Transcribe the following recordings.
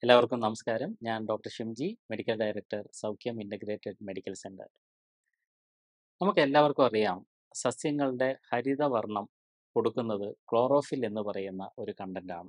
എല്ലാവർക്കും നമസ്കാരം ഞാൻ doctor Shimji medical director Saukhyam integrated medical centre നമുക്ക് എല്ലാവർക്കും അറിയാം സസ്യങ്ങളുടെ ഹരിതവർണം കൊടുക്കുന്നത് ക്ലോറോഫിൽ എന്ന് പറയുന്ന ഒരു കണ്ടൻ്റാണ്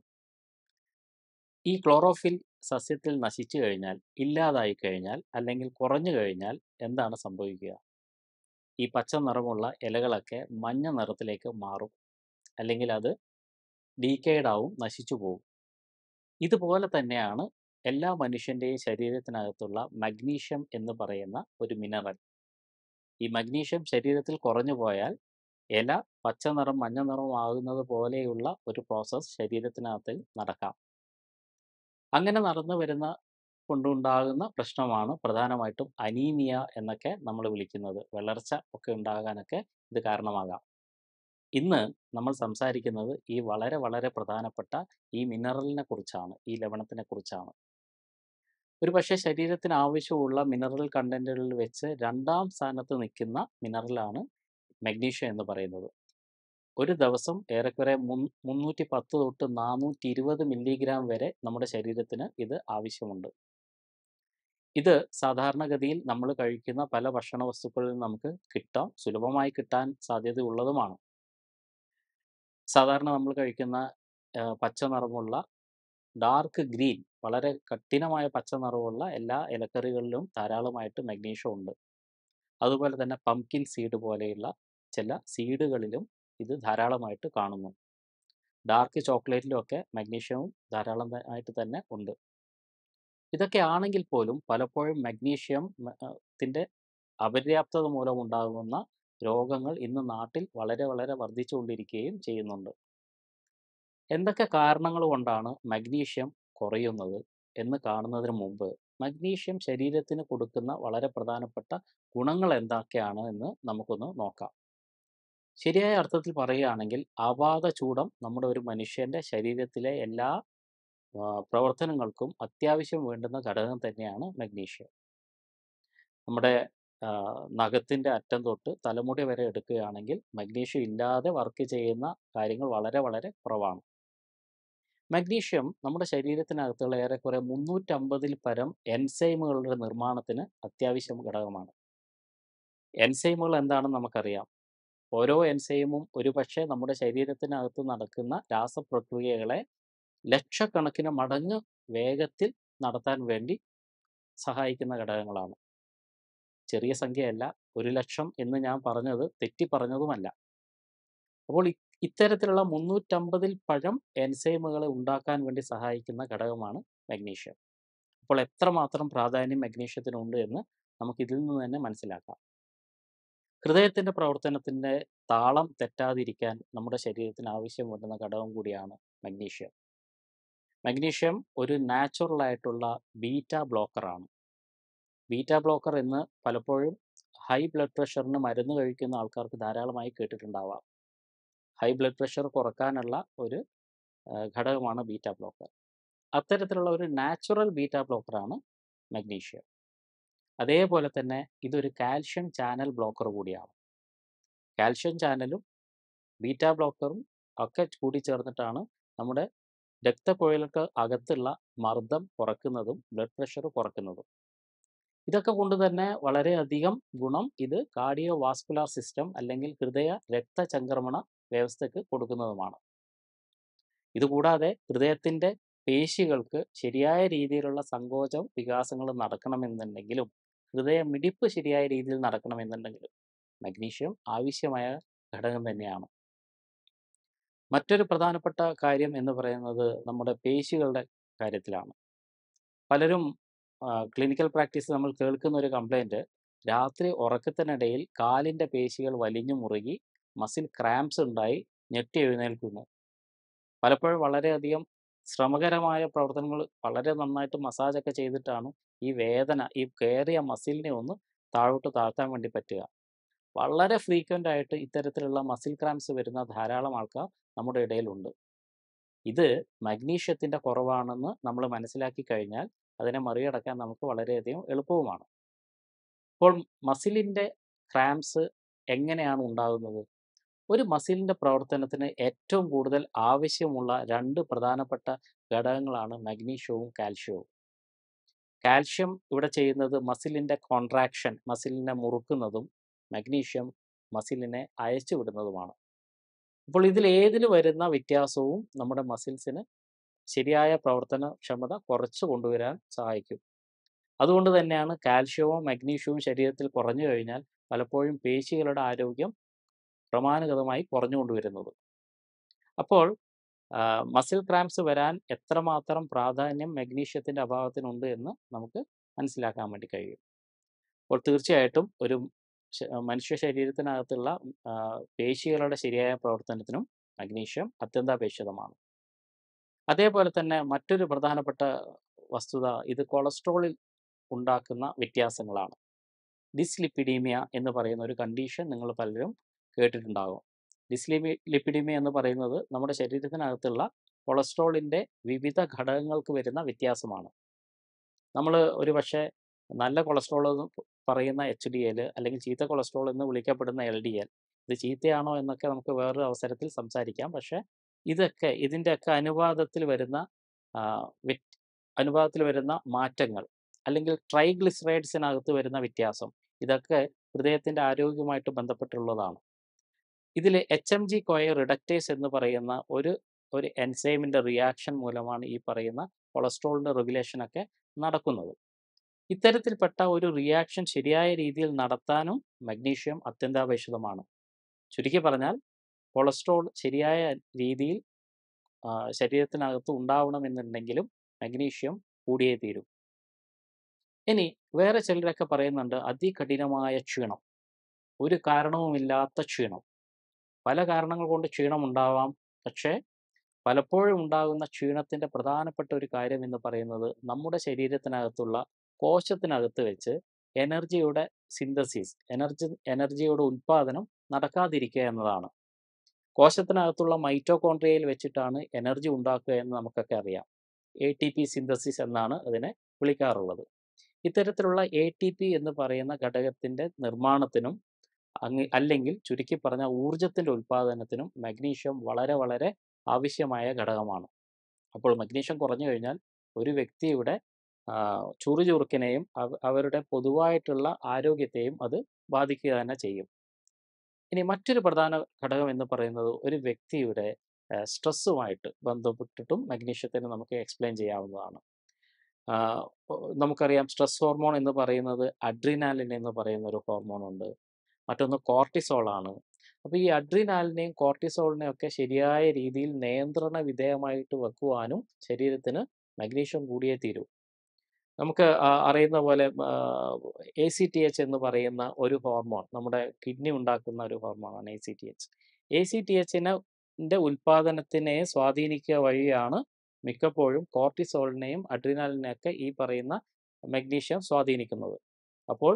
ഈ ക്ലോറോഫിൽ സസ്യത്തിൽ നശിച്ചു കഴിഞ്ഞാൽ ഇല്ലാതായി കഴിഞ്ഞാൽ അല്ലെങ്കിൽ കുറഞ്ഞു കഴിഞ്ഞാൽ എന്താണ് സംഭവിക്കുക ഈ പച്ച നിറമുള്ള ഇലകളൊക്കെ മഞ്ഞ നിറത്തിലേക്ക് മാറും അല്ലെങ്കിൽ അത് ഡീക്കേഡ് ആവും നശിച്ചു പോകും ഇതുപോലെ തന്നെയാണ് എല്ലാ മനുഷ്യൻ്റെയും ശരീരത്തിനകത്തുള്ള മഗ്നീഷ്യം എന്ന് പറയുന്ന ഒരു മിനറൽ ഈ മഗ്നീഷ്യം ശരീരത്തിൽ കുറഞ്ഞു പോയാൽ ഇല പച്ച നിറം മഞ്ഞ നിറം ആകുന്നത് പോലെയുള്ള ഒരു പ്രോസസ്സ് ശരീരത്തിനകത്ത് നടക്കാം അങ്ങനെ നടന്നു വരുന്ന കൊണ്ടുണ്ടാകുന്ന പ്രശ്നമാണ് പ്രധാനമായിട്ടും അനീമിയ എന്നൊക്കെ നമ്മൾ വിളിക്കുന്നത് വളർച്ച ഒക്കെ ഉണ്ടാകാനൊക്കെ ഇത് കാരണമാകാം ഇന്ന് നമ്മൾ സംസാരിക്കുന്നത് ഈ വളരെ വളരെ പ്രധാനപ്പെട്ട ഈ മിനറലിനെ കുറിച്ചാണ് ഈ ലവണത്തിനെ കുറിച്ചാണ് ഒരു പക്ഷേ ശരീരത്തിന് ആവശ്യമുള്ള മിനറൽ കണ്ടന്റുകളിൽ വെച്ച് രണ്ടാം സ്ഥാനത്ത് നിൽക്കുന്ന മിനറലാണ് മഗ്നീഷ്യം എന്ന് പറയുന്നത് ഒരു ദിവസം ഏറെക്കുറെ മുൻ മുന്നൂറ്റി പത്ത് തൊട്ട് നാനൂറ്റി ഇരുപത് മില്ലിഗ്രാം വരെ നമ്മുടെ ശരീരത്തിന് ഇത് ആവശ്യമുണ്ട് ഇത് സാധാരണഗതിയിൽ നമ്മൾ കഴിക്കുന്ന പല ഭക്ഷണ വസ്തുക്കളിൽ നമുക്ക് കിട്ടാം സുലഭമായി കിട്ടാൻ സാധ്യതയുള്ളതുമാണ് സാധാരണ നമ്മൾ കഴിക്കുന്ന ആ, പച്ച നിറമുള്ള ഡാർക്ക് ഗ്രീൻ വളരെ കഠിനമായ പച്ച നിറമുള്ള എല്ലാ ഇലക്കറികളിലും ധാരാളമായിട്ട് മഗ്നീഷ്യം ഉണ്ട് അതുപോലെ തന്നെ പംകിൻ സീഡ് പോലെയുള്ള ചില സീഡുകളിലും ഇത് ധാരാളമായിട്ട് കാണുന്നു ഡാർക്ക് ചോക്ലേറ്റിലും ഒക്കെ മഗ്നീഷ്യവും ധാരാളം ത- ആയിട്ട് തന്നെ ഉണ്ട് ഇതൊക്കെ ആണെങ്കിൽ പോലും പലപ്പോഴും മഗ്നീഷ്യം മ- ആ, ത്തിന്റെ അപര്യാപ്തത മൂലം ഉണ്ടാകുന്ന രോഗങ്ങൾ ഇന്ന് നാട്ടിൽ വളരെ വളരെ വർദ്ധിച്ചുകൊണ്ടിരിക്കുകയും ചെയ്യുന്നുണ്ട് എന്തൊക്കെ കാരണങ്ങൾ കൊണ്ടാണ് മഗ്നീഷ്യം കുറയുന്നത് എന്ന് കാണുന്നതിന് മുമ്പ് മഗ്നീഷ്യം ശരീരത്തിന് കൊടുക്കുന്ന വളരെ പ്രധാനപ്പെട്ട ഗുണങ്ങൾ എന്തൊക്കെയാണ് എന്ന് നമുക്കൊന്ന് നോക്കാം ശരിയായ അർത്ഥത്തിൽ പറയുകയാണെങ്കിൽ ആപാത ചൂടം നമ്മുടെ ഒരു മനുഷ്യന്റെ ശരീരത്തിലെ എല്ലാ ആ, പ്രവർത്തനങ്ങൾക്കും അത്യാവശ്യം വേണ്ടുന്ന ഘടകം തന്നെയാണ് മഗ്നീഷ്യം നമ്മുടെ ആ, നഖത്തിന്റെ അറ്റം തൊട്ട് തലമുടി വരെ എടുക്കുകയാണെങ്കിൽ മഗ്നീഷ്യം ഇല്ലാതെ വർക്ക് ചെയ്യുന്ന കാര്യങ്ങൾ വളരെ വളരെ കുറവാണ് മഗ്നീഷ്യം നമ്മുടെ ശരീരത്തിനകത്തുള്ള ഏറെക്കുറെ മുന്നൂറ്റമ്പതിൽ പരം എൻസൈമുകളുടെ നിർമ്മാണത്തിന് അത്യാവശ്യം ഘടകമാണ് എൻസൈമുകൾ എന്താണെന്ന് നമുക്കറിയാം ഓരോ എൻസൈമും ഒരുപക്ഷെ നമ്മുടെ ശരീരത്തിനകത്ത് നടക്കുന്ന രാസപ്രക്രിയകളെ ലക്ഷക്കണക്കിന് മടങ്ങ് വേഗത്തിൽ നടത്താൻ വേണ്ടി സഹായിക്കുന്ന ഘടകങ്ങളാണ് ചെറിയ സംഖ്യയല്ല ഒരു ലക്ഷം എന്ന് ഞാൻ പറഞ്ഞത് തെറ്റി പറഞ്ഞതുമല്ല അപ്പോൾ ഇ- ഇത്തരത്തിലുള്ള മുന്നൂറ്റമ്പതിൽ പഴം എൻസൈമുകളെ ഉണ്ടാക്കാൻ വേണ്ടി സഹായിക്കുന്ന ഘടകമാണ് മഗ്നീഷ്യം അപ്പോൾ എത്രമാത്രം പ്രാധാന്യം മഗ്നീഷ്യത്തിനുണ്ട് എന്ന് നമുക്ക് ഇതിൽ നിന്ന് തന്നെ മനസ്സിലാക്കാം ഹൃദയത്തിന്റെ പ്രവർത്തനത്തിന്റെ താളം തെറ്റാതിരിക്കാൻ നമ്മുടെ ശരീരത്തിന് ആവശ്യം വരുന്ന ഘടകം കൂടിയാണ് മഗ്നീഷ്യം മഗ്നീഷ്യം ഒരു നാച്ചുറൽ ആയിട്ടുള്ള ബീറ്റ ബ്ലോക്കറാണ് ബീറ്റ ബ്ലോക്കർ എന്ന് പലപ്പോഴും ഹൈ ബ്ലഡ് പ്രഷറിന് മരുന്ന് കഴിക്കുന്ന ആൾക്കാർക്ക് ധാരാളമായി കേട്ടിട്ടുണ്ടാവാം ഹൈ ബ്ലഡ് പ്രഷർ കുറക്കാനുള്ള ഒരു ആ, ഘടകമാണ് ബീറ്റ ബ്ലോക്കർ അത്തരത്തിലുള്ള ഒരു നാച്ചുറൽ ബീറ്റ ബ്ലോക്കറാണ് മഗ്നീഷ്യം അതേപോലെ തന്നെ ഇതൊരു കാൽഷ്യം ചാനൽ ബ്ലോക്കർ കൂടിയാണ് കാൽഷ്യം ചാനലും ബീറ്റ ബ്ലോക്കറും ഒക്കെ കൂടി ചേർന്നിട്ടാണ് നമ്മുടെ രക്തക്കുഴലുകൾക്ക് അകത്തുള്ള മർദ്ദം കുറക്കുന്നതും ബ്ലഡ് പ്രഷർ കുറക്കുന്നതും ഇതൊക്കെ കൊണ്ട് തന്നെ വളരെയധികം ഗുണം ഇത് കാർഡിയോ വാസ്കുലാർ സിസ്റ്റം അല്ലെങ്കിൽ ഹൃദയ രക്തചംക്രമണ വ്യവസ്ഥയ്ക്ക് കൊടുക്കുന്നതുമാണ് ഇതുകൂടാതെ ഹൃദയത്തിന്റെ പേശികൾക്ക് ശരിയായ രീതിയിലുള്ള സങ്കോചം വികാസങ്ങൾ നടക്കണമെന്നുണ്ടെങ്കിലും ഹൃദയ മിടിപ്പ് ശരിയായ രീതിയിൽ നടക്കണമെന്നുണ്ടെങ്കിലും മഗ്നീഷ്യം ആവശ്യമായ ഘടകം തന്നെയാണ് മറ്റൊരു പ്രധാനപ്പെട്ട കാര്യം എന്ന് പറയുന്നത് നമ്മുടെ പേശികളുടെ കാര്യത്തിലാണ് പലരും ക്ലിനിക്കൽ പ്രാക്ടീസ് നമ്മൾ കേൾക്കുന്ന ഒരു കംപ്ലൈൻറ്റ് രാത്രി ഉറക്കത്തിനിടയിൽ കാലിൻ്റെ പേശികൾ വലിഞ്ഞു മുറുകി മസിൽ ക്രാംസ് ഉണ്ടായി ഞെട്ടി എഴുന്നേൽക്കുന്നു പലപ്പോഴും വളരെയധികം ശ്രമകരമായ പ്രവർത്തനങ്ങൾ വളരെ നന്നായിട്ട് മസാജൊക്കെ ചെയ്തിട്ടാണ് ഈ വേദന ഈ കയറിയ മസിലിനെ ഒന്ന് താഴോട്ട് താഴ്ത്താൻ വേണ്ടി പറ്റുക വളരെ ഫ്രീക്വൻ്റ് ആയിട്ട് ഇത്തരത്തിലുള്ള മസിൽ ക്രാംസ് വരുന്ന ധാരാളം ആൾക്കാർ നമ്മുടെ ഇടയിലുണ്ട് ഇത് മഗ്നീഷ്യത്തിൻ്റെ കുറവാണെന്ന് നമ്മൾ മനസ്സിലാക്കി കഴിഞ്ഞാൽ അതിനെ മറികടക്കാൻ നമുക്ക് വളരെയധികം എളുപ്പവുമാണ് അപ്പോൾ മസിലിൻ്റെ ക്രാംസ് എങ്ങനെയാണ് ഉണ്ടാകുന്നത് ഒരു മസിലിൻ്റെ പ്രവർത്തനത്തിന് ഏറ്റവും കൂടുതൽ ആവശ്യമുള്ള രണ്ട് പ്രധാനപ്പെട്ട ഘടകങ്ങളാണ് മഗ്നീഷ്യവും കാൽഷ്യവും കാൽഷ്യം ഇവിടെ ചെയ്യുന്നത് മസിലിൻ്റെ കോൺട്രാക്ഷൻ മസിലിനെ മുറുക്കുന്നതും മഗ്നീഷ്യം മസിലിനെ അയച്ചു വിടുന്നതുമാണ് അപ്പോൾ ഇതിൽ ഏതിൽ വരുന്ന വ്യത്യാസവും നമ്മുടെ മസിൽസിന് ശരിയായ പ്രവർത്തനക്ഷമത കുറച്ച് കൊണ്ടുവരാൻ സഹായിക്കും അതുകൊണ്ട് തന്നെയാണ് കാൽഷ്യവും മഗ്നീഷ്യവും ശരീരത്തിൽ കുറഞ്ഞു കഴിഞ്ഞാൽ പലപ്പോഴും പേശികളുടെ ആരോഗ്യം ക്രമാനുഗതമായി കുറഞ്ഞുകൊണ്ടുവരുന്നത് അപ്പോൾ മസിൽ ക്രാംസ് വരാൻ എത്രമാത്രം പ്രാധാന്യം മഗ്നീഷ്യത്തിൻ്റെ അഭാവത്തിനുണ്ട് എന്ന് നമുക്ക് മനസ്സിലാക്കാൻ വേണ്ടി കഴിയും അപ്പോൾ തീർച്ചയായിട്ടും ഒരു ശ- മനുഷ്യ ശരീരത്തിനകത്തുള്ള ആ, പേശികളുടെ ശരിയായ പ്രവർത്തനത്തിനും മഗ്നീഷ്യം അത്യന്താപേക്ഷിതമാണ് അതേപോലെ തന്നെ മറ്റൊരു പ്രധാനപ്പെട്ട വസ്തുത ഇത് കൊളസ്ട്രോളിൽ ഉണ്ടാക്കുന്ന വ്യത്യാസങ്ങളാണ് ഡിസ്ലിപ്പിഡീമിയ എന്ന് പറയുന്ന ഒരു കണ്ടീഷൻ നിങ്ങൾ പലരും കേട്ടിട്ടുണ്ടാകും ഡിസ്ലിമി ലിപ്പിഡീമിയ എന്ന് പറയുന്നത് നമ്മുടെ ശരീരത്തിനകത്തുള്ള കൊളസ്ട്രോളിൻ്റെ വിവിധ ഘടകങ്ങൾക്ക് വരുന്ന വ്യത്യാസമാണ് നമ്മൾ ഒരു പക്ഷേ നല്ല കൊളസ്ട്രോൾ എന്ന് പറയുന്ന എച്ച് ഡി എൽ അല്ലെങ്കിൽ ചീത്ത കൊളസ്ട്രോൾ എന്ന് വിളിക്കപ്പെടുന്ന എൽ ഡി എൽ ഇത് ചീത്തയാണോ എന്നൊക്കെ നമുക്ക് വേറൊരു അവസരത്തിൽ സംസാരിക്കാം പക്ഷേ ഇതൊക്കെ ഇതിൻ്റെയൊക്കെ അനുപാതത്തിൽ വരുന്ന ആ, വ്യത്- അനുപാതത്തിൽ വരുന്ന മാറ്റങ്ങൾ അല്ലെങ്കിൽ ട്രൈഗ്ലിസറൈഡ്സിനകത്ത് വരുന്ന വ്യത്യാസം ഇതൊക്കെ ഹൃദയത്തിൻ്റെ ആരോഗ്യവുമായിട്ട് ബന്ധപ്പെട്ടുള്ളതാണ് ഇതിൽ H M G CoA reductase എന്ന് പറയുന്ന ഒരു ഒരു എൻസൈമിൻ്റെ റിയാക്ഷൻ മൂലമാണ് ഈ പറയുന്ന കൊളസ്ട്രോളിൻ്റെ റെഗുലേഷനൊക്കെ നടക്കുന്നത് ഇത്തരത്തിൽപ്പെട്ട ഒരു റിയാക്ഷൻ ശരിയായ രീതിയിൽ നടത്താനും മഗ്നീഷ്യം അത്യന്താപേക്ഷിതമാണ് ചുരുക്കി പറഞ്ഞാൽ കൊളസ്ട്രോൾ ശരിയായ രീതിയിൽ ആ, ശരീരത്തിനകത്ത് ഉണ്ടാവണമെന്നുണ്ടെങ്കിലും മഗ്നീഷ്യം കൂടിയേ തീരും ഇനി വേറെ ചിലരൊക്കെ പറയുന്നുണ്ട് അതികഠിനമായ ക്ഷീണം ഒരു കാരണവുമില്ലാത്ത ക്ഷീണം പല കാരണങ്ങൾ കൊണ്ട് ക്ഷീണം ഉണ്ടാവാം പക്ഷേ പലപ്പോഴും ഉണ്ടാകുന്ന ക്ഷീണത്തിൻ്റെ പ്രധാനപ്പെട്ട ഒരു കാര്യം എന്ന് പറയുന്നത് നമ്മുടെ ശരീരത്തിനകത്തുള്ള കോശത്തിനകത്ത് വെച്ച് എനർജിയുടെ സിന്തസിസ് എനർജി എനർജിയുടെ ഉൽപ്പാദനം നടക്കാതിരിക്കുക എന്നതാണ് കോശത്തിനകത്തുള്ള മൈറ്റോകോൺട്രിയയിൽ വെച്ചിട്ടാണ് എനർജി ഉണ്ടാക്കുക എന്ന് നമുക്കൊക്കെ അറിയാം എ ടി പി സിന്തസിസ് എന്നാണ് അതിനെ വിളിക്കാറുള്ളത് ഇത്തരത്തിലുള്ള എ ടി പി എന്ന് പറയുന്ന ഘടകത്തിൻ്റെ നിർമ്മാണത്തിനും അങ്ങ് അല്ലെങ്കിൽ ചുരുക്കി പറഞ്ഞ ഊർജത്തിൻ്റെ ഉൽപ്പാദനത്തിനും മഗ്നീഷ്യം വളരെ വളരെ ആവശ്യമായ ഘടകമാണ് അപ്പോൾ മഗ്നീഷ്യം കുറഞ്ഞു കഴിഞ്ഞാൽ ഒരു വ്യക്തിയുടെ ആ, ചുറുചുറുക്കിനെയും അവ- അവരുടെ പൊതുവായിട്ടുള്ള ആരോഗ്യത്തെയും അത് ബാധിക്കുക തന്നെ ചെയ്യും ഇനി മറ്റൊരു പ്രധാന ഘടകം എന്ന് പറയുന്നത് ഒരു വ്യക്തിയുടെ സ്ട്രെസ്സുമായിട്ട് ബന്ധപ്പെട്ടിട്ടും മഗ്നീഷ്യത്തിന് നമുക്ക് എക്സ്പ്ലെയിൻ ചെയ്യാവുന്നതാണ് ആ, ഒ- നമുക്കറിയാം സ്ട്രെസ് ഹോർമോൺ എന്ന് പറയുന്നത് അഡ്രിനാലിൻ എന്ന് പറയുന്ന ഒരു ഹോർമോൺ ഉണ്ട് മറ്റൊന്ന് കോർട്ടിസോൾ ആണ് അപ്പോൾ ഈ അഡ്രിനാലിനെയും കോർട്ടിസോളിനെയും ഒക്കെ ശരിയായ രീതിയിൽ നിയന്ത്രണ വിധേയമായിട്ട് വെക്കുവാനും ശരീരത്തിന് മഗ്നീഷ്യം കൂടിയേ തീരൂ നമുക്ക് ആ, അറിയുന്ന പോലെ എ സി ടി എച്ച് എന്ന് പറയുന്ന ഒരു ഹോർമോൺ നമ്മുടെ കിഡ്നി ഉണ്ടാക്കുന്ന ഒരു ഹോർമോണാണ് A C T H A C T എച്ചിനെ ഉൽപ്പാദനത്തിനെ സ്വാധീനിക്കുക വഴിയാണ് മിക്കപ്പോഴും കോർട്ടിസോളിനെയും അഡ്രിനാലിനെയൊക്കെ ഈ പറയുന്ന മഗ്നീഷ്യം സ്വാധീനിക്കുന്നത് അപ്പോൾ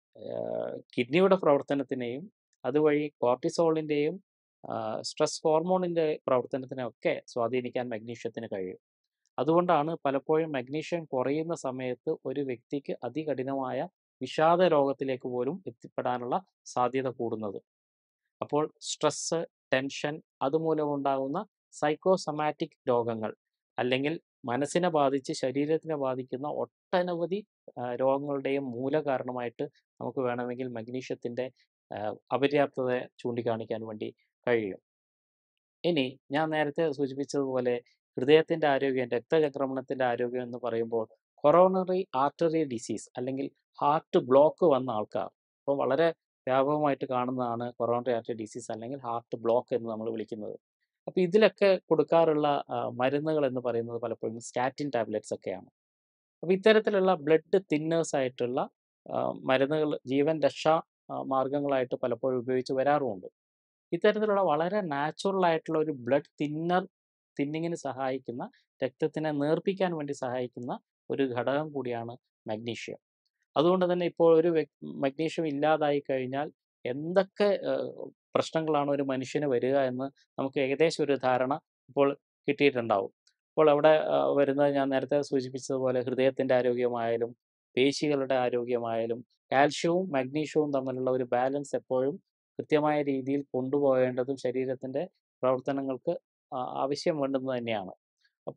കിഡ്നിയുടെ പ്രവർത്തനത്തിനെയും അതുവഴി കോർട്ടിസോളിൻ്റെയും സ്ട്രെസ് ഹോർമോണിൻ്റെ പ്രവർത്തനത്തിനെയൊക്കെ സ്വാധീനിക്കാൻ മഗ്നീഷ്യത്തിന് കഴിയും അതുകൊണ്ടാണ് പലപ്പോഴും മഗ്നീഷ്യം കുറയുന്ന സമയത്ത് ഒരു വ്യക്തിക്ക് അതികഠിനമായ വിഷാദ രോഗത്തിലേക്ക് പോലും എത്തിപ്പെടാനുള്ള സാധ്യത കൂടുന്നത് അപ്പോൾ സ്ട്രെസ്സ് ടെൻഷൻ അതുമൂലമുണ്ടാകുന്ന സൈക്കോസമാറ്റിക് രോഗങ്ങൾ അല്ലെങ്കിൽ മനസ്സിനെ ബാധിച്ച് ശരീരത്തിനെ ബാധിക്കുന്ന ഒട്ടനവധി ആ, രോഗങ്ങളുടെയും മൂലകാരണമായിട്ട് നമുക്ക് വേണമെങ്കിൽ മഗ്നീഷ്യത്തിൻ്റെ അപര്യാപ്തത ചൂണ്ടിക്കാണിക്കാൻ വേണ്ടി കഴിയും ഇനി ഞാൻ നേരത്തെ സൂചിപ്പിച്ചതുപോലെ ഹൃദയത്തിൻ്റെ ആരോഗ്യം രക്തചംക്രമണത്തിൻ്റെ ആരോഗ്യം എന്ന് പറയുമ്പോൾ കൊറോണറി ആർട്ടറി ഡിസീസ് അല്ലെങ്കിൽ ഹാർട്ട് ബ്ലോക്ക് വന്ന ആൾക്കാർ അപ്പോൾ വളരെ വ്യാപകമായിട്ട് കാണുന്നതാണ് കൊറോണറി ആർട്ടറി ഡിസീസ് അല്ലെങ്കിൽ ഹാർട്ട് ബ്ലോക്ക് എന്ന് നമ്മൾ വിളിക്കുന്നത് അപ്പോൾ ഇതിലൊക്കെ കൊടുക്കാറുള്ള ആ, മരുന്നുകൾ എന്ന് പറയുന്നത് പലപ്പോഴും സ്റ്റാറ്റിൻ ടാബ്ലറ്റ്സ് ഒക്കെയാണ് അപ്പോൾ ഇത്തരത്തിലുള്ള ബ്ലഡ് തിന്നേഴ്സ് ആയിട്ടുള്ള ആ, മരുന്നുകൾ ജീവൻ രക്ഷാ ആ, മാർഗങ്ങളായിട്ട് പലപ്പോഴും ഉപയോഗിച്ച് വരാറുമുണ്ട് ഇത്തരത്തിലുള്ള വളരെ നാച്ചുറൽ ആയിട്ടുള്ള ഒരു ബ്ലഡ് തിന്നർ തിന്നിങ്ങിന് സഹായിക്കുന്ന രക്തത്തിനെ നേർപ്പിക്കാൻ വേണ്ടി സഹായിക്കുന്ന ഒരു ഘടകം കൂടിയാണ് മഗ്നീഷ്യം അതുകൊണ്ട് തന്നെ ഇപ്പോൾ ഒരു വ്യക്- മഗ്നീഷ്യം ഇല്ലാതായി കഴിഞ്ഞാൽ എന്തൊക്കെ ഏഹ്, പ്രശ്നങ്ങളാണ് ഒരു മനുഷ്യന് വരിക എന്ന് നമുക്ക് ഏകദേശം ഒരു ധാരണ ഇപ്പോൾ കിട്ടിയിട്ടുണ്ടാവും അപ്പോൾ അവിടെ ആ, വരുന്നത് ഞാൻ നേരത്തെ സൂചിപ്പിച്ചതുപോലെ ഹൃദയത്തിൻ്റെ ആരോഗ്യമായാലും പേശികളുടെ ആരോഗ്യമായാലും കാൽഷ്യവും മഗ്നീഷ്യവും തമ്മിലുള്ള ഒരു ബാലൻസ് എപ്പോഴും കൃത്യമായ രീതിയിൽ കൊണ്ടുപോകേണ്ടതും ശരീരത്തിൻ്റെ പ്രവർത്തനങ്ങൾക്ക് ആ, ആവശ്യം വേണ്ടുന്നത് തന്നെയാണ് അപ്പോൾ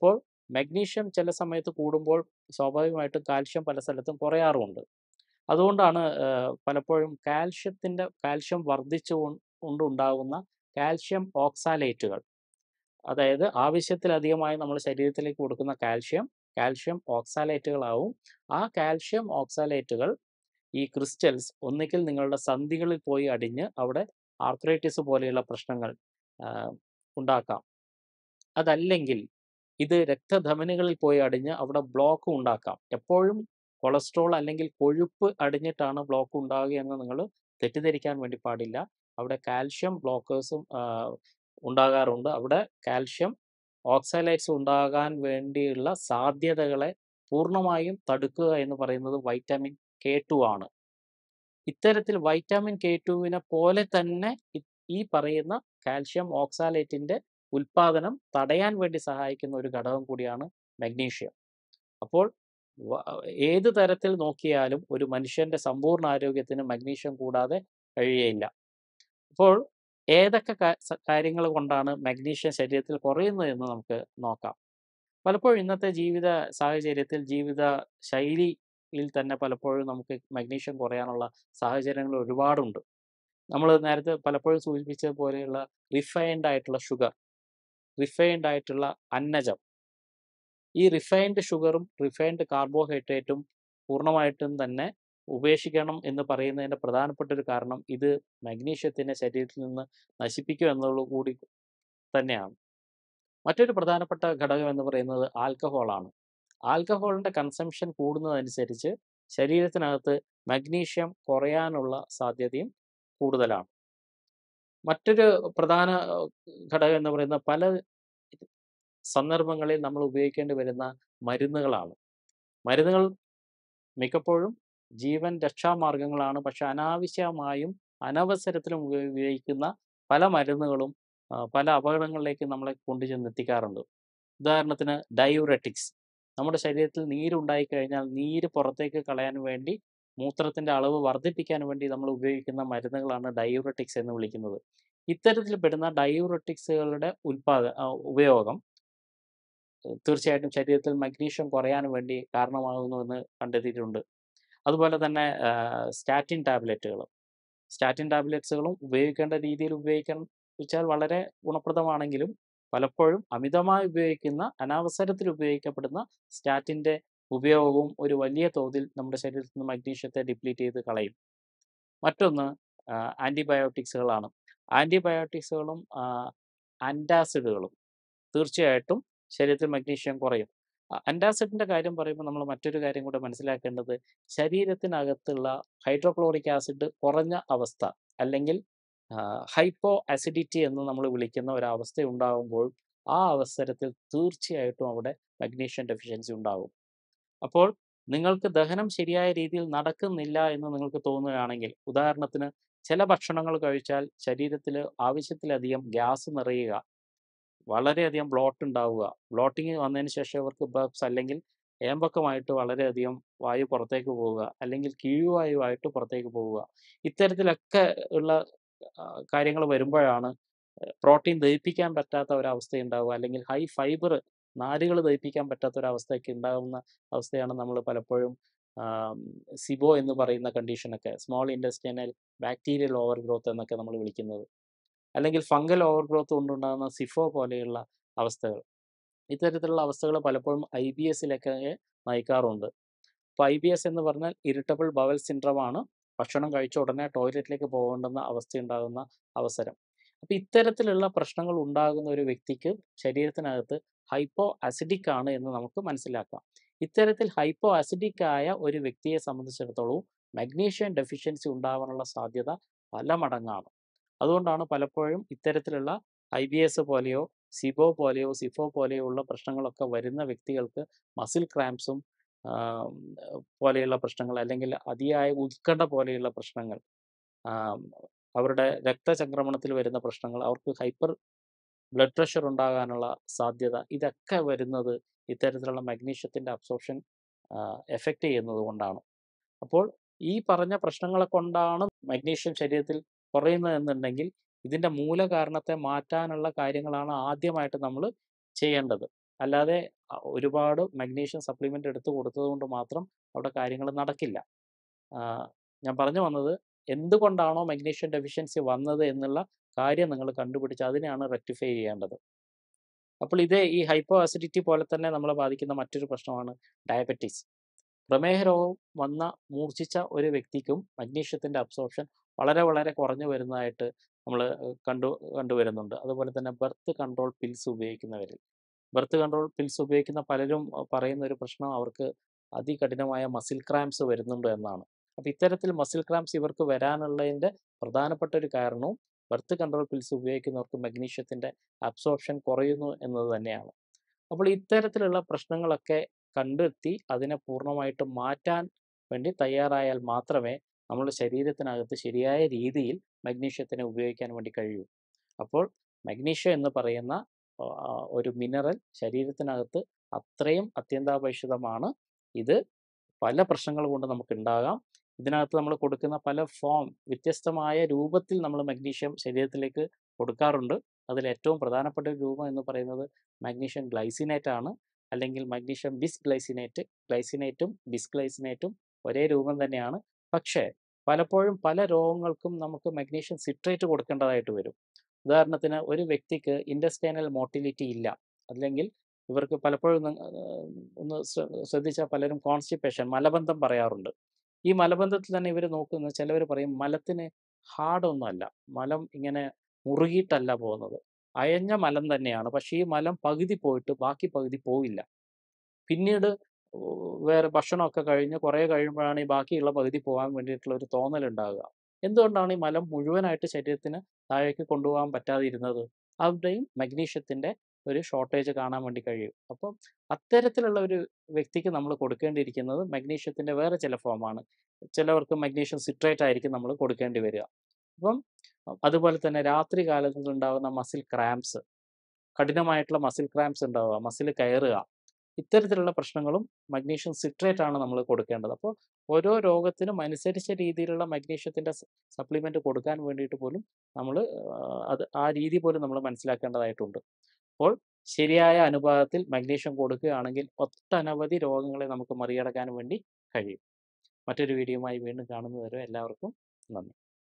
മഗ്നീഷ്യം ചില സമയത്ത് കൂടുമ്പോൾ സ്വാഭാവികമായിട്ടും കാൽഷ്യം പല സ്ഥലത്തും കുറയാറുമുണ്ട്. അതുകൊണ്ടാണ് ഏഹ്, പലപ്പോഴും കാൽഷ്യത്തിൻ്റെ കാൽഷ്യം വർദ്ധിച്ചു കൊ കൊണ്ടുണ്ടാകുന്ന കാൽഷ്യം ഓക്സാലേറ്റുകൾ അതായത് ആവശ്യത്തിലധികമായി നമ്മൾ ശരീരത്തിലേക്ക് കൊടുക്കുന്ന കാൽഷ്യം, കാൽഷ്യം ഓക്സാലേറ്റുകളാവും. ആ കാൽഷ്യം ഓക്സാലേറ്റുകൾ ഈ ക്രിസ്റ്റൽസ് ഒന്നുകിൽ നിങ്ങളുടെ സന്ധികളിൽ പോയി അടിഞ്ഞ് അവിടെ ആർത്രൈറ്റിസ് പോലെയുള്ള പ്രശ്നങ്ങൾ ആഹ്, ഉണ്ടാക്കാം. അതല്ലെങ്കിൽ ഇത് രക്തധമനികളിൽ പോയി അടിഞ്ഞ് അവിടെ ബ്ലോക്ക് ഉണ്ടാക്കാം. എപ്പോഴും കൊളസ്ട്രോൾ അല്ലെങ്കിൽ കൊഴുപ്പ് അടിഞ്ഞിട്ടാണ് ബ്ലോക്ക് ഉണ്ടാവുക എന്ന് നിങ്ങൾ തെറ്റിദ്ധരിക്കാൻ വേണ്ടി പാടില്ല. അവിടെ കാൽഷ്യം ബ്ലോക്കേഴ്സും ആഹ്, ഉണ്ടാകാറുണ്ട്. അവിടെ കാൽഷ്യം ഓക്സാലേറ്റ്സ് ഉണ്ടാകാൻ വേണ്ടിയുള്ള സാധ്യതകളെ പൂർണ്ണമായും തടുക്കുക എന്ന് പറയുന്നത് വൈറ്റമിൻ കെ ടു ആണ്. ഇത്തരത്തിൽ വൈറ്റമിൻ കെ ടുവിനെ പോലെ തന്നെ ഇ ഈ പറയുന്ന കാൽഷ്യം ഓക്സാലേറ്റിൻ്റെ ഉൽപ്പാദനം തടയാൻ വേണ്ടി സഹായിക്കുന്ന ഒരു ഘടകം കൂടിയാണ് മഗ്നീഷ്യം. അപ്പോൾ വ ഏത് തരത്തിൽ നോക്കിയാലും ഒരു മനുഷ്യൻ്റെ സമ്പൂർണ്ണ ആരോഗ്യത്തിന് മഗ്നീഷ്യം കൂടാതെ കഴിയുകയില്ല. അപ്പോൾ ഏതൊക്കെ കാ സ കാര്യങ്ങൾ കൊണ്ടാണ് മഗ്നീഷ്യം ശരീരത്തിൽ കുറയുന്നത് എന്ന് നമുക്ക് നോക്കാം. പലപ്പോഴും ഇന്നത്തെ ജീവിത സാഹചര്യത്തിൽ ജീവിത ശൈലിയിൽ തന്നെ പലപ്പോഴും നമുക്ക് മഗ്നീഷ്യം കുറയാനുള്ള സാഹചര്യങ്ങൾ ഒരുപാടുണ്ട്. നമ്മൾ നേരത്തെ പലപ്പോഴും സൂചിപ്പിച്ചത് പോലെയുള്ള റിഫൈൻഡ് ആയിട്ടുള്ള ഷുഗർ, റിഫൈൻഡ് ആയിട്ടുള്ള അന്നജം. ഈ റിഫൈൻഡ് ഷുഗറും റിഫൈൻഡ് കാർബോഹൈഡ്രേറ്റും പൂർണ്ണമായിട്ടും തന്നെ ഉപേക്ഷിക്കണം എന്ന് പറയുന്നതിൻ്റെ പ്രധാനപ്പെട്ട ഒരു കാരണം ഇത് മഗ്നീഷ്യത്തിനെ ശരീരത്തിൽ നിന്ന് നശിപ്പിക്കും എന്നുള്ളത് കൂടി തന്നെയാണ്. മറ്റൊരു പ്രധാനപ്പെട്ട ഘടകം എന്ന് പറയുന്നത് ആൽക്കഹോളാണ്. ആൽക്കഹോളിൻ്റെ കൺസംപ്ഷൻ കൂടുന്നതനുസരിച്ച് ശരീരത്തിനകത്ത് മഗ്നീഷ്യം കുറയാനുള്ള സാധ്യതയും കൂടുതലാണ്. മറ്റൊരു പ്രധാന ഏഹ്, ഘടകം എന്ന് പറയുന്നത് പല സന്ദർഭങ്ങളിൽ നമ്മൾ ഉപയോഗിക്കേണ്ടി വരുന്ന മരുന്നുകളാണ്. മരുന്നുകൾ മിക്കപ്പോഴും ജീവൻ രക്ഷാമാർഗ്ഗങ്ങളാണ്. പക്ഷെ അനാവശ്യമായും അനവസരത്തിലും ഉപ ഉപയോഗിക്കുന്ന പല മരുന്നുകളും ആഹ്, പല അപകടങ്ങളിലേക്ക് നമ്മളെ കൊണ്ടുചെന്നെത്തിക്കാറുണ്ട്. ഉദാഹരണത്തിന് ഡയൂററ്റിക്സ്. നമ്മുടെ ശരീരത്തിൽ നീരുണ്ടായി കഴിഞ്ഞാൽ നീര് പുറത്തേക്ക് കളയാൻ വേണ്ടി മൂത്രത്തിൻ്റെ അളവ് വർദ്ധിപ്പിക്കാൻ വേണ്ടി നമ്മൾ ഉപയോഗിക്കുന്ന മരുന്നുകളാണ് ഡയൂററ്റിക്സ് എന്ന് വിളിക്കുന്നത്. ഇത്തരത്തിൽ പെടുന്ന ഡയൂററ്റിക്സുകളുടെ ഉൽപ്പാദ ആഹ്, ഉപയോഗം തീർച്ചയായിട്ടും ശരീരത്തിൽ മഗ്നീഷ്യം കുറയാൻ വേണ്ടി കാരണമാകുന്നുവെന്ന് കണ്ടെത്തിയിട്ടുണ്ട്. അതുപോലെ തന്നെ ആഹ്, സ്റ്റാറ്റിൻ ടാബ്ലറ്റുകൾ. സ്റ്റാറ്റിൻ ടാബ്ലറ്റ്സുകളും ഉപയോഗിക്കേണ്ട രീതിയിൽ ഉപയോഗിക്കണം വെച്ചാൽ വളരെ ഗുണപ്രദമാണെങ്കിലും പലപ്പോഴും അമിതമായി ഉപയോഗിക്കുന്ന അനാവസരത്തിൽ ഉപയോഗിക്കപ്പെടുന്ന സ്റ്റാറ്റിൻ്റെ ഉപയോഗവും ഒരു വലിയ തോതിൽ നമ്മുടെ ശരീരത്തിൽ നിന്ന് മഗ്നീഷ്യത്തെ ഡിപ്ലീറ്റ് ചെയ്ത് കളയും. മറ്റൊന്ന് ആഹ്, ആൻറ്റിബയോട്ടിക്സുകളാണ്. ആൻറ്റിബയോട്ടിക്സുകളും ആഹ്, ആൻറ്റാസിഡുകളും തീർച്ചയായിട്ടും ശരീരത്തിൽ മഗ്നീഷ്യം കുറയും. അ ആൻറ്റാസിഡിൻ്റെ കാര്യം പറയുമ്പോൾ നമ്മൾ മറ്റൊരു കാര്യം കൂടെ മനസ്സിലാക്കേണ്ടത് ശരീരത്തിനകത്തുള്ള ഹൈഡ്രോക്ലോറിക് ആസിഡ് കുറഞ്ഞ അവസ്ഥ അല്ലെങ്കിൽ ആഹ്, ഹൈപ്പോ അസിഡിറ്റി എന്ന് നമ്മൾ വിളിക്കുന്ന ഒരവസ്ഥ ഉണ്ടാകുമ്പോൾ ആ അവസരത്തിൽ തീർച്ചയായിട്ടും അവിടെ മഗ്നീഷ്യം ഡെഫിഷ്യൻസി ഉണ്ടാകും. അപ്പോൾ നിങ്ങൾക്ക് ദഹനം ശരിയായ രീതിയിൽ നടക്കുന്നില്ല എന്ന് നിങ്ങൾക്ക് തോന്നുകയാണെങ്കിൽ ഉദാഹരണത്തിന് ചില ഭക്ഷണങ്ങൾ കഴിച്ചാൽ ശരീരത്തിൽ ആവശ്യത്തിലധികം ഗ്യാസ് നിറയുക, വളരെയധികം ബ്ലോട്ട് ഉണ്ടാവുക, ബ്ലോട്ടിങ് വന്നതിന് ശേഷം ഇവർക്ക് ബർപ്സ് അല്ലെങ്കിൽ ഏമ്പക്കമായിട്ട് വളരെയധികം വായു പുറത്തേക്ക് പോവുക, അല്ലെങ്കിൽ കീഴ്വായുവായിട്ട് പുറത്തേക്ക് പോവുക. ഇത്തരത്തിലൊക്കെ ഉള്ള ആഹ്, കാര്യങ്ങൾ വരുമ്പോഴാണ് പ്രോട്ടീൻ ദഹിപ്പിക്കാൻ പറ്റാത്ത ഒരവസ്ഥയുണ്ടാവുക അല്ലെങ്കിൽ ഹൈ ഫൈബർ നാരുകൾ ദഹിപ്പിക്കാൻ പറ്റാത്ത ഒരവസ്ഥയൊക്കെ ഉണ്ടാകുന്ന അവസ്ഥയാണ് നമ്മൾ പലപ്പോഴും ആം, സിബോ എന്ന് പറയുന്ന കണ്ടീഷനൊക്കെ small intestinal bacterial overgrowth എന്നൊക്കെ നമ്മൾ വിളിക്കുന്നത്. അല്ലെങ്കിൽ ഫംഗൽ ഓവർ ഗ്രോത്ത് കൊണ്ടുണ്ടാകുന്ന സിഫോ പോലെയുള്ള അവസ്ഥകൾ. ഇത്തരത്തിലുള്ള അവസ്ഥകൾ പലപ്പോഴും ഐബിഎസിലൊക്കെ നയിക്കാറുണ്ട്. അപ്പോൾ ഐബിഎസ് എന്ന് പറഞ്ഞാൽ ഇറിറ്റബിൾ ബവൽ സിൻഡ്രോം ആണ്. ഭക്ഷണം കഴിച്ച ഉടനെ ടോയ്ലറ്റിലേക്ക് പോകേണ്ടുന്ന അവസ്ഥയുണ്ടാകുന്ന അവസരം. അപ്പോൾ ഇത്തരത്തിലുള്ള പ്രശ്നങ്ങൾ ഉണ്ടാകുന്ന ഒരു വ്യക്തിക്ക് ശരീരത്തിനകത്ത് ഹൈപ്പോ അസിഡിക് ആണ് എന്ന് നമുക്ക് മനസ്സിലാക്കാം. ഇത്തരത്തിൽ ഹൈപ്പോ അസിഡിക് ആയ ഒരു വ്യക്തിയെ സംബന്ധിച്ചിടത്തോളവും മഗ്നീഷ്യം ഡെഫിഷ്യൻസി ഉണ്ടാവാനുള്ള സാധ്യത പല മടങ്ങാണ്. അതുകൊണ്ടാണ് പലപ്പോഴും ഇത്തരത്തിലുള്ള ഐബിഎസ് പോലെയോ സിബോ പോലെയോ സിഫോ പോലെയോ ഉള്ള പ്രശ്നങ്ങളൊക്കെ വരുന്ന വ്യക്തികൾക്ക് മസിൽ ക്രാംപ്സും ആം, പോലെയുള്ള പ്രശ്നങ്ങൾ അല്ലെങ്കിൽ അതിയായ ഉത്കണ്ഠ പോലെയുള്ള പ്രശ്നങ്ങൾ ആം, അവരുടെ രക്തചംക്രമണത്തിൽ വരുന്ന പ്രശ്നങ്ങൾ അവർക്ക് ഹൈപ്പർ ബ്ലഡ് പ്രഷർ ഉണ്ടാകാനുള്ള സാധ്യത ഇതൊക്കെ വരുന്നത് ഇത്തരത്തിലുള്ള മഗ്നീഷ്യത്തിൻ്റെ അബ്സോർപ്ഷൻ എഫക്റ്റ് ചെയ്യുന്നത് കൊണ്ടാണ്. അപ്പോൾ ഈ പറഞ്ഞ പ്രശ്നങ്ങളെ കൊണ്ടാണ് മഗ്നീഷ്യം ശരീരത്തിൽ കുറയുന്നതെന്നുണ്ടെങ്കിൽ ഇതിൻ്റെ മൂലകാരണത്തെ മാറ്റാനുള്ള കാര്യങ്ങളാണ് ആദ്യമായിട്ട് നമ്മൾ ചെയ്യേണ്ടത്. അല്ലാതെ അ ഒരുപാട് മഗ്നീഷ്യം സപ്ലിമെന്റ് എടുത്ത് കൊടുത്തത് കൊണ്ട് മാത്രം അവിടെ കാര്യങ്ങൾ നടക്കില്ല. ആഹ് ഞാൻ പറഞ്ഞു വന്നത് എന്തുകൊണ്ടാണോ മഗ്നീഷ്യം ഡെഫിഷ്യൻസി വന്നത് എന്നുള്ള കാര്യം നിങ്ങൾ കണ്ടുപിടിച്ച് അതിനെയാണ് റെക്ടിഫൈ ചെയ്യേണ്ടത്. അപ്പോൾ ഇത് ഈ ഹൈപ്പോ അസിഡിറ്റി പോലെ തന്നെ നമ്മളെ ബാധിക്കുന്ന മറ്റൊരു പ്രശ്നമാണ് ഡയബറ്റീസ്. പ്രമേഹ രോഗം വന്ന മൂർച്ഛിച്ച ഒരു വ്യക്തിക്കും മഗ്നീഷ്യത്തിന്റെ അബ്സോർപ്ഷൻ വളരെ വളരെ കുറഞ്ഞു വരുന്നതായിട്ട് നമ്മള് കണ്ടു കണ്ടുവരുന്നുണ്ട്. അതുപോലെ തന്നെ ബർത്ത് കൺട്രോൾ പിൽസ് ഉപയോഗിക്കുന്നവരിൽ. ബർത്ത് കൺട്രോൾ പിൽസ് ഉപയോഗിക്കുന്ന പലരും പറയുന്ന ഒരു പ്രശ്നം അവർക്ക് അതികഠിനമായ മസിൽ ക്രാംപ്സ് വരുന്നുണ്ട് എന്നാണ്. അപ്പൊ ഇത്തരത്തിൽ മസിൽ ക്രാംപ്സ് ഇവർക്ക് വരാനുള്ളതിന്റെ പ്രധാനപ്പെട്ട ഒരു കാരണവും ബർത്ത് കൺട്രോൾ പിൽസ് ഉപയോഗിക്കുന്നവർക്ക് മഗ്നീഷ്യത്തിന്റെ അബ്സോർപ്ഷൻ കുറയുന്നു എന്നത് തന്നെയാണ്. അപ്പോൾ ഇത്തരത്തിലുള്ള പ്രശ്നങ്ങളൊക്കെ കണ്ടെത്തി അതിനെ പൂർണ്ണമായിട്ടും മാറ്റാൻ വേണ്ടി തയ്യാറായാൽ മാത്രമേ നമ്മുടെ ശരീരത്തിനകത്ത് ശരിയായ രീതിയിൽ മഗ്നീഷ്യത്തിനെ ഉപയോഗിക്കാൻ വേണ്ടി കഴിയൂ. അപ്പോൾ മഗ്നീഷ്യം എന്ന് പറയുന്ന ആഹ് ഒരു മിനറൽ ശരീരത്തിനകത്ത് അത്രയും അത്യന്താപേക്ഷിതമാണ്. ഇത് പല പ്രശ്നങ്ങൾ കൊണ്ട് നമുക്കുണ്ടാകാം. ഇതിനകത്ത് നമ്മൾ കൊടുക്കുന്ന പല ഫോം വ്യത്യസ്തമായ രൂപത്തിൽ നമ്മൾ മഗ്നീഷ്യം ശരീരത്തിലേക്ക് കൊടുക്കാറുണ്ട്. അതിൽ ഏറ്റവും പ്രധാനപ്പെട്ട ഒരു രൂപം എന്ന് പറയുന്നത് മാഗ്നീഷ്യം ഗ്ലൈസിനേറ്റ് ആണ്. അല്ലെങ്കിൽ മാഗ്നീഷ്യം ബിസ്ഗ്ലൈസിനേറ്റ്. ഗ്ലൈസിനേറ്റും ബിസ്ഗ്ലൈസിനേറ്റും ഒരേ രൂപം തന്നെയാണ്. പക്ഷേ പലപ്പോഴും പല രോഗങ്ങൾക്കും നമുക്ക് മഗ്നീഷ്യം സിട്രേറ്റ് കൊടുക്കേണ്ടതായിട്ട് വരും. ഉദാഹരണത്തിന് ഒരു വ്യക്തിക്ക് ഇന്റെസ്റ്റൈനൽ മോട്ടിലിറ്റി ഇല്ല. അല്ലെങ്കിൽ ഇവർക്ക് പലപ്പോഴും നി ആഹ് ഒന്ന് ശ്ര ശ്രദ്ധിച്ചാൽ പലരും കോൺസ്റ്റിപ്പേഷൻ മലബന്ധം പറയാറുണ്ട്. ഈ മലബന്ധത്തിൽ തന്നെ ഇവര് നോക്കുന്നത് ചിലവര് പറയും മലത്തിന് ഹാർഡ് ഒന്നും അല്ല. മലം ഇങ്ങനെ മുറുകിയിട്ടല്ല പോകുന്നത്. അയഞ്ഞ മലം തന്നെയാണ്. പക്ഷേ ഈ മലം പകുതി പോയിട്ട് ബാക്കി പകുതി പോവില്ല. പിന്നീട് വേറെ ഭക്ഷണമൊക്കെ കഴിഞ്ഞ് കുറേ കഴിയുമ്പോഴാണ് ഈ ബാക്കിയുള്ള പകുതി പോകാൻ വേണ്ടിയിട്ടുള്ള ഒരു തോന്നലുണ്ടാകുക. എന്തുകൊണ്ടാണ് ഈ മലം മുഴുവനായിട്ട് ശരീരത്തിന് താഴേക്ക് കൊണ്ടുപോകാൻ പറ്റാതിരുന്നത്? അവിടെയും മഗ്നീഷ്യത്തിന്റെ ഒരു ഷോർട്ടേജ് കാണാൻ വേണ്ടി കഴിയും. അപ്പം അത്തരത്തിലുള്ള ഒരു വ്യക്തിക്ക് നമ്മൾ കൊടുക്കേണ്ടിയിരിക്കുന്നത് മഗ്നീഷ്യത്തിന്റെ വേറെ ചില ഫോമാണ്. ചിലവർക്ക് മഗ്നീഷ്യം സിട്രേറ്റ് ആയിരിക്കും നമ്മൾ കൊടുക്കേണ്ടി വരിക. അപ്പം അതുപോലെ തന്നെ രാത്രി കാലങ്ങളിൽ ഉണ്ടാകുന്ന മസിൽ ക്രാംപ്സ്, കഠിനമായിട്ടുള്ള മസിൽ ക്രാംപ്സ് ഉണ്ടാവുക, മസിൽ കയറുക. ഇത്തരത്തിലുള്ള പ്രശ്നങ്ങളും മഗ്നീഷ്യം സിട്രേറ്റ് ആണ് നമ്മൾ കൊടുക്കേണ്ടത്. അപ്പോൾ ഓരോ രോഗത്തിനും അനുസരിച്ച രീതിയിലുള്ള മഗ്നീഷ്യത്തിന്റെ സ സപ്ലിമെന്റ് കൊടുക്കാൻ വേണ്ടിയിട്ട് പോലും നമ്മള് ആഹ് അത് ആ രീതി പോലും നമ്മൾ മനസ്സിലാക്കേണ്ടതായിട്ടുണ്ട്. അപ്പോൾ ശരിയായ അനുപാതത്തിൽ മഗ്നീഷ്യം കൊടുക്കുകയാണെങ്കിൽ ഒട്ടനവധി രോഗങ്ങളെ നമുക്ക് മറികടക്കാൻ വേണ്ടി കഴിയും. മറ്റൊരു വീഡിയോയുമായി വീണ്ടും കാണുന്നത് വരെ എല്ലാവർക്കും നന്ദി.